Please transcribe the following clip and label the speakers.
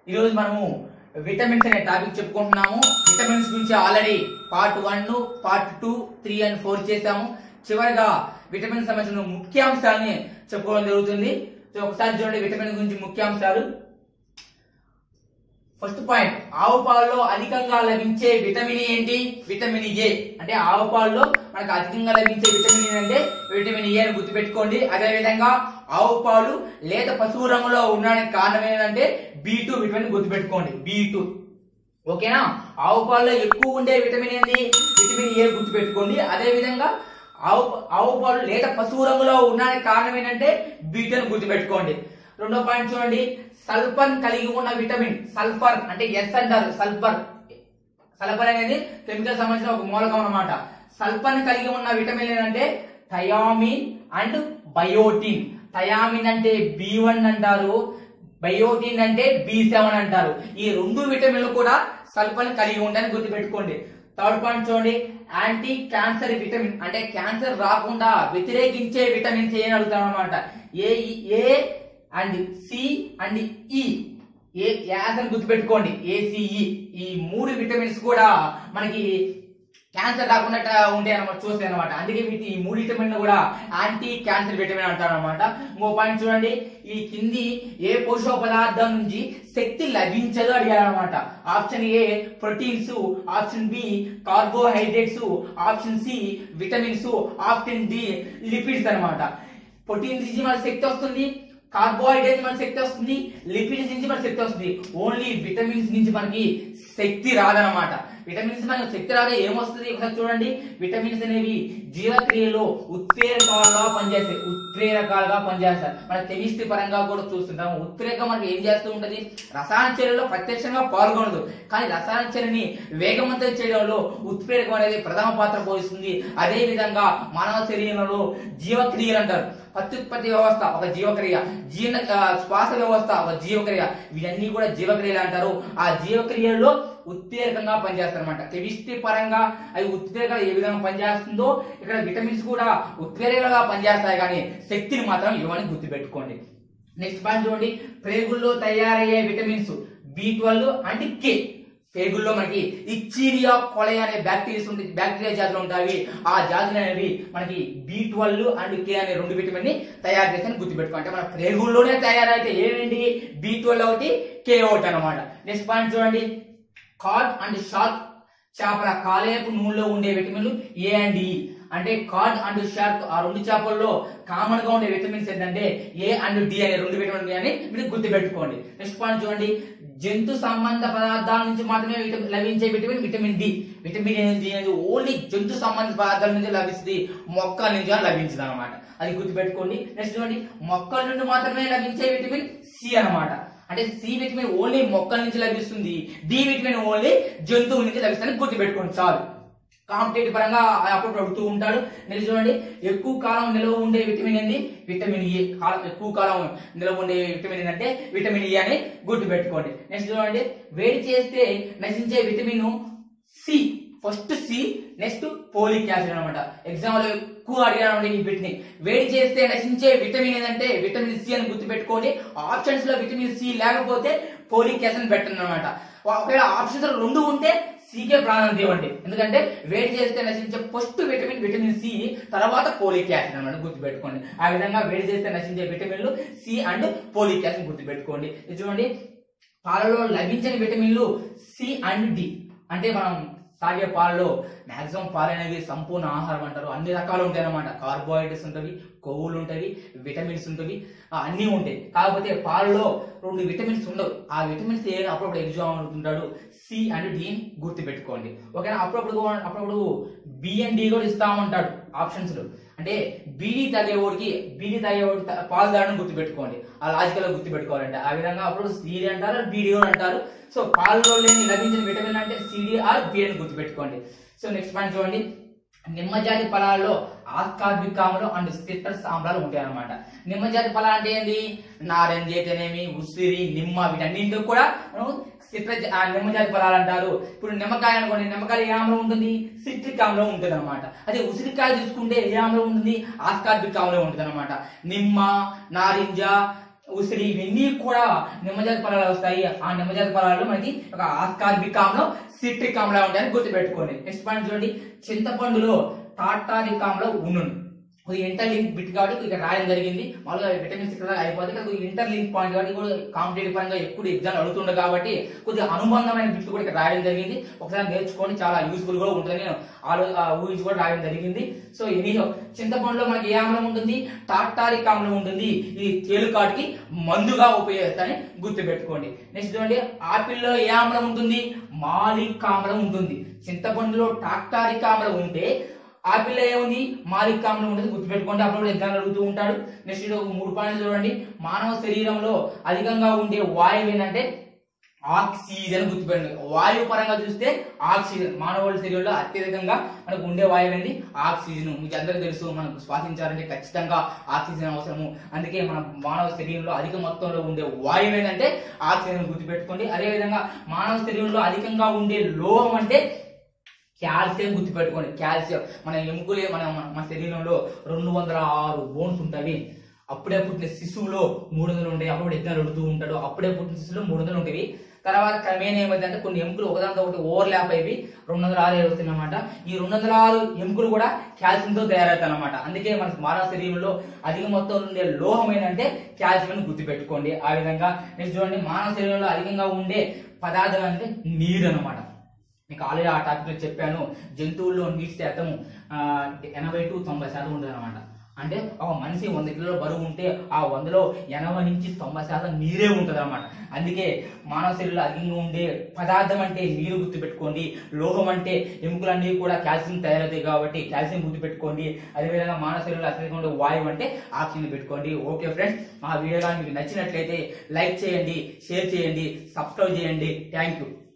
Speaker 1: ఈరోజు మనము విటమిన్స్ అనే టాపిక్ చెప్పుకుంటున్నాము విటమిన్స్ గురించి already part one part two three and four చేసాము చివరిగా విటమిన్ సంబంధించిన ముఖ్యాంశాలని చెప్పుకోవడం జరుగుతుంది సో ఒకసారి చూడండి విటమిన్ గురించి ముఖ్యాంశాలు ఫస్ట్ పాయింట్ ఆవు పాలలో అధికంగా లభించే విటమిన్ ఏంటి విటమిన్ ఏ అంటే ఆవు పాలలో మనకు అధికంగా లభించే విటమిన్ ఏంటంటే విటమిన్ ఏ అని గుర్తుపెట్టుకోండి అదే విధంగా ఆవు పాలు లేత పసుపు రంగులో ఉండడానికి కారణం ఏంటంటే బి టూ విటమిన్ గుర్తుపెట్టుకోండి బి టూ ఓకేనా ఆవు పాలలో ఎక్కువ ఉండే విటమిన్ ఏంది విటమిన్ ఏ గుర్తుపెట్టుకోండి అదే విధంగా ఆవు ఆవు పాలు లేత పసుపు రంగులో ఉండడానికి కారణం ఏంటంటే బీటను గుర్తుపెట్టుకోండి రెండో పాయింట్ చూడండి సల్ఫర్ కలిగి ఉన్న విటమిన్ సల్ఫర్ అంటే ఎస్ అంటారు సల్ఫర్ సల్ఫర్ అనేది కెమికల్ సంబంధించిన ఒక మూలకం అన్నమాట సల్ఫర్ కలిగి ఉన్న విటమిన్ ఏంటంటే థయామిన్ అండ్ బయోటిన్ థయామిన్ అంటే బి వన్ అంటారు బయోటిన్ అంటే బి సెవెన్ అంటారు ఈ రెండు విటమిన్లు కూడా సల్ఫర్ కలిగి ఉంటాయని గుర్తుపెట్టుకోండి థర్డ్ పాయింట్ చూడండి యాంటీ క్యాన్సర్ విటమిన్ అంటే క్యాన్సర్ రాకుండా వ్యతిరేకించే విటమిన్స్ ఏం అడుగుతాం అనమాట A A and C and E A as అని గుర్తుపెట్టుకోండి ఏసిఈ ఈ మూడు విటమిన్స్ కూడా మనకి క్యాన్సర్ రాకుండా ఉంటాయి అనమాట చూస్తాయి అనమాట అందుకే వీటి ఈ మూడు విటమిన్ కూడా యాంటీ క్యాన్సర్ విటమిన్ అంటారు అనమాట ఇంకో పాయింట్ చూడండి ఈ కింది ఏ పోషక పదార్థం నుంచి శక్తి లభించదు అడిగారు అనమాట option A proteins option B carbohydrates option C vitamins option D lipids అన్నమాట ప్రోటీన్స్ నుంచి మన శక్తి వస్తుంది కార్బోహైడ్రేట్స్ మన శక్తి వస్తుంది లిపిడ్స్ నుంచి మన శక్తి వస్తుంది ఓన్లీ విటమిన్స్ నుంచి మనకి శక్తి రాదనమాట విటమిన్స్ మనకి శక్తి రాగా ఏమొస్తుంది ఒకసారి చూడండి విటమిన్స్ అనేవి జీవక్రియలో ఉత్ప్రేరకాలుగా పనిచేస్తాయి ఉత్ప్రేరకాలుగా పనిచేస్తాయి మన కెమిస్ట్రీ పరంగా కూడా చూస్తుంటాము ఉత్ప్రేరకం మనకి ఏం చేస్తూ ఉంటది రసాయన చర్యలో ప్రత్యక్షంగా పాల్గొనదు కానీ రసాయన చర్యని వేగవంతం చేయడంలో ఉత్ప్రేరకం అనేది ప్రథమ పాత్ర పోషిస్తుంది అదే విధంగా మానవ శరీరంలో జీవక్రియలు అంటారు ప్రత్యుత్పత్తి వ్యవస్థ ఒక జీవక్రియ జీర్ణ ఆ, శ్వాస వ్యవస్థ ఒక జీవక్రియ ఇవన్నీ కూడా జీవక్రియలు అంటారు ఆ జీవక్రియల్లో ఉత్తేజకంగా పనిచేస్తారు అనమాట కెమిస్ట్రీ పరంగా అవి ఉత్తేజకాలు ఏ విధంగా పనిచేస్తుందో ఇక్కడ విటమిన్స్ కూడా ఉత్ప్రేరకలుగా పనిచేస్తాయి కానీ శక్తిని మాత్రం ఇవ్వని గుర్తుపెట్టుకోండి నెక్స్ట్ పాయింట్ చూడండి ప్రేగుల్లో తయారయ్యే vitamins B twelve and K పేగుల్లో మనకి ఇచ్చీరియా కొలయ అనే బ్యాక్టీరియాస్ ఉంటాయి బ్యాక్టీరియా జాతులు ఉంటాయి ఆ జాతులు అనేవి మనకి బి ట్వెల్వ్ అండ్ కే అనే రెండు విటమిన్ ని తయారు చేసి గుర్తుపెట్టుకో అంటే మన ప్రేగుల్లోనే తయారైతే ఏమేంటి బి ట్వెల్వ్ ఒకటి కే ఒకటి అనమాట నెక్స్ట్ పాయింట్ చూడండి కార్డ్ అండ్ షార్క్ చేపల కాలేపు నూనెలో ఉండే విటమిన్లు ఏ అండ్ ఈ అంటే కార్డ్ అండ్ షార్క్ ఆ రెండు చేపల్లో కామన్ గా ఉండే విటమిన్స్ ఏంటంటే ఏ అండ్ డి అనే రెండు విటమిన్ అని మీరు గుర్తుపెట్టుకోండి నెక్స్ట్ పాయింట్ చూడండి జంతు సంబంధ పదార్థాల నుంచి మాత్రమే విటమిన్ లభించే vitamin vitamin D vitamin D అనేది ఓన్లీ జంతు సంబంధ పదార్థాల నుంచి లభిస్తుంది మొక్కల నుంచి లభించదు అనమాట అది గుర్తుపెట్టుకోండి నెక్స్ట్ చూడండి మొక్కల నుండి మాత్రమే లభించే విటమిన్ సి అన్నమాట అంటే సి విటమిన్ ఓన్లీ మొక్కల నుంచి లభిస్తుంది డి విటమిన్ ఓన్లీ జంతువుల నుంచి లభిస్తుంది గుర్తుపెట్టుకోండి చాలు కాంపిటేటివ్ పరంగా అప్పుడు అడుగుతూ ఉంటాడు నెక్స్ట్ చూడండి ఎక్కువ కాలం నిల్వ ఉండే విటమిన్ ఏంది విటమిన్ ఏ కాలం ఎక్కువ కాలం నిల్వ ఉండే విటమిన్ ఏంటంటే విటమిన్ ఏ అని గుర్తుపెట్టుకోండి నెక్స్ట్ చూడండి వేడి చేస్తే నశించే vitamin C first C next folic acid అనమాట ఎగ్జామ్ లో ఎక్కువ అడిగాను ఈ వీటిని వేడి చేస్తే నశించే విటమిన్ ఏంటంటే విటమిన్ సి అని గుర్తుపెట్టుకోండి ఆప్షన్స్ లో విటమిన్ సి లేకపోతే పోలిక్ యాసిడ్ పెట్టండి అనమాట ఒకవేళ ఆప్షన్స్ లో రెండు ఉంటే సీకే ప్రాధాన్యత ఇవ్వండి ఎందుకంటే వేడి చేస్తే నశించే ఫస్ట్ విటమిన్ విటమిన్ సి తర్వాత పోలిక్ యాసిడ్ అన్నమాట గుర్తుపెట్టుకోండి ఆ విధంగా వేడి చేస్తే నశించే విటమిన్లు సి అండ్ పోలిక్ యాసిడ్ గుర్తుపెట్టుకోండి ఇది చూడండి పాలలో లభించని విటమిన్లు సి అండ్ డి అంటే మనం తాగే పాలలో మాక్సిమం పాలు అనేవి సంపూర్ణ ఆహారం అంటారు అన్ని రకాలు ఉంటాయి అన్నమాట కార్బోహైడ్రేట్స్ ఉంటవి కొవ్వులు ఉంటాయి విటమిన్స్ ఉంటవి ఆ, అన్నీ ఉంటాయి కాకపోతే పాలలో రెండు విటమిన్స్ ఉండవు ఆ విటమిన్స్ ఏ అప్పుడప్పుడు ఎగ్జామ్ అనుకుంటాడు సి అండ్ డి గుర్తు పెట్టుకోండి ఓకేనా అప్పుడప్పుడు అప్పుడప్పుడు బి అండ్ డి కూడా ఇస్తా ఉంటాడు ఆప్షన్స్ లో అంటే బీడీ తాగేవాడికి బీడీ తాగేవాడు తా- పాలు తాగడం గుర్తు పెట్టుకోండి ఆ లాజికల్ గా గుర్తు పెట్టుకోవాలంటే ఆ విధంగా అప్పుడు సిడి అంటారు బీడీ కూడా అంటారు సో పాలలో లేని లభించిన విటమిన్ అంటే సిడి ఆర్ బి అని గుర్తు పెట్టుకోండి సో నెక్స్ట్ పాయింట్ చూడండి నిమ్మజాతి ఫలాల్లో ఆస్కార్బిక్ ఆమ్లం అండ్ సిట్రస్ ఆమ్లాలు ఉంటాయి అనమాట నిమ్మజాతి ఫలాలు అంటే ఏంటి నారింజ అయితేనేమి ఉసిరి నిమ్మ వీటన్నింటికి కూడా మనం సిట్రస్ ఆ నిమ్మజాతి ఫలాలు అంటారు ఇప్పుడు నిమ్మకాయ అనుకోండి నిమ్మకాయ ఏ ఆమ్లం ఉంటుంది సిట్రిక్ ఆమ్లం ఉంటుంది అనమాట అదే ఉసిరికాయ తీసుకుంటే ఏ ఆమ్లం ఉంటుంది ఆస్కార్బిక్ ఆమ్లం ఉంటుంది అనమాట నిమ్మ నారింజ ఉసిరి ఇవన్నీ కూడా నిమ్మజాతి ఫలాలు వస్తాయి ఆ నిమ్మజాతి ఫలాల్లో మనకి ఒక ఆస్కార్బిక్ ఆమ్లం సిట్రిక్ ఆమ్లం ఉంటాయని గుర్తుపెట్టుకోండి నెక్స్ట్ పాయింట్ చూడండి చింతపండులో టాటారిక్ ఆమ్లం ఉండును ఇది ఇంటర్ లింక్ బిట్ కాబట్టి ఇక్కడ రాయడం జరిగింది మామూలుగా విటమిన్స్ ఇక్కడ అయిపోతే ఇక్కడ ఇంటర్ లింక్ పాయింట్ కాబట్టి కూడా కాంపిటేటివ్ పరంగా ఎక్కువ ఎగ్జామ్ అడుగుతుండే కాబట్టి కొద్దిగా అనుబంధమైన బిట్ కూడా ఇక్కడ రాయడం జరిగింది ఒకసారి నేర్చుకోండి చాలా యూస్ఫుల్ కూడా ఉంటుందని నేను ఆలో ఆ ఊహించి కూడా రాయడం జరిగింది సో ఎనీహో చింతపండులో మనకి ఏ ఆమ్లం ఉంటుంది టాటారిక్ ఆమ్లం ఉంటుంది ఇది తేలుకాటికి మందుగా ఉపయోగిస్తారని గుర్తుపెట్టుకోండి నెక్స్ట్ చూడండి ఆపిల్లో ఏ ఆమ్లం ఉంటుంది మాలిక్ ఆమ్లం ఉంటుంది చింతపండులో టాటారిక్ ఆమ్లం ఉంటే ఆపిల్ ఏముంది మాలిక్ ఆమ్లం ఉంటుంది గుర్తుపెట్టుకోండి అప్పుడు ఎగ్జామ్ అడుగుతూ ఉంటాడు నెక్స్ట్ ఇది ఒక మూడు పాయింట్లు చూడండి మానవ శరీరంలో అధికంగా ఉండే వాయువు ఏంటంటే ఆక్సిజన్ గుర్తుపెట్టండి వాయువు పరంగా చూస్తే ఆక్సిజన్ మానవుల శరీరంలో అత్యధికంగా మనకు ఉండే వాయువు ఏంటి ఆక్సిజన్ మీకు అందరికీ తెలుసు మనకు శ్వాసించాలంటే ఖచ్చితంగా ఆక్సిజన్ అవసరము అందుకే మన మానవ శరీరంలో అధిక మొత్తంలో ఉండే వాయువు ఏంటంటే ఆక్సిజన్ గుర్తుపెట్టుకోండి అదేవిధంగా మానవ శరీరంలో అధికంగా ఉండే లోహం అంటే కాల్షియం గుర్తుపెట్టుకోండి కాల్షియం మన ఎముకలే మన మన- మన శరీరంలో రెండు వందల ఆరు బోన్స్ ఉంటాయి అప్పుడే పుట్టిన శిశువులో మూడు వందలు ఉంటాయి అప్పుడు ఎగ్జామ్ అడుగుతూ ఉంటాడు అప్పుడే పుట్టిన శిశువులో మూడు వందలు ఉంటాయి తర్వాత క్రమేణా ఏమైందంటే కొన్ని ఎముకలు ఒకదాంతో ఒకటి ఓవర్ ల్యాప్ అయిపోయి రెండు వందల ఆరు అవుతుంది అనమాట ఈ రెండు వందల ఆరు ఎముకలు కూడా కాల్షియంతో తయారవుతాయి అనమాట అందుకే మన మానవ శరీరంలో అధిక మొత్తంలో ఉండే లోహం ఏంటంటే కాల్షియం అని గుర్తుపెట్టుకోండి ఆ విధంగా నెక్స్ట్ చూడండి మానవ శరీరంలో అధికంగా ఉండే పదార్థం అంటే నీరు అన్నమాట మీకు ఆల్రెడీ ఆ టాపిక్ లో చెప్పాను జంతువుల్లో నీటి శాతం ఆ, ఎనభై టు తొంభై శాతం ఉంటుంది అనమాట అంటే ఒక మనిషి వంద కిలోల బరువు ఉంటే ఆ వందలో ఎనభై నుంచి తొంభై శాతం నీరే ఉంటుంది అనమాట అందుకే మానవ శరీరంలో అధికంగా ఉండే పదార్థం అంటే నీరు గుర్తుపెట్టుకోండి లోహం అంటే ఎముకలన్నీ కూడా కాల్షియం తయారవుతాయి కాబట్టి కాల్షియం గుర్తుపెట్టుకోండి అదేవిధంగా మానవ శరీరంలో అత్యధికంగా ఉండే వాయువు అంటే ఆక్సిజన్ పెట్టుకోండి ఓకే ఫ్రెండ్స్ మా వీడియో కానీ మీకు నచ్చినట్లయితే లైక్ చేయండి షేర్ చేయండి సబ్స్క్రైబ్ చేయండి థ్యాంక్ యూ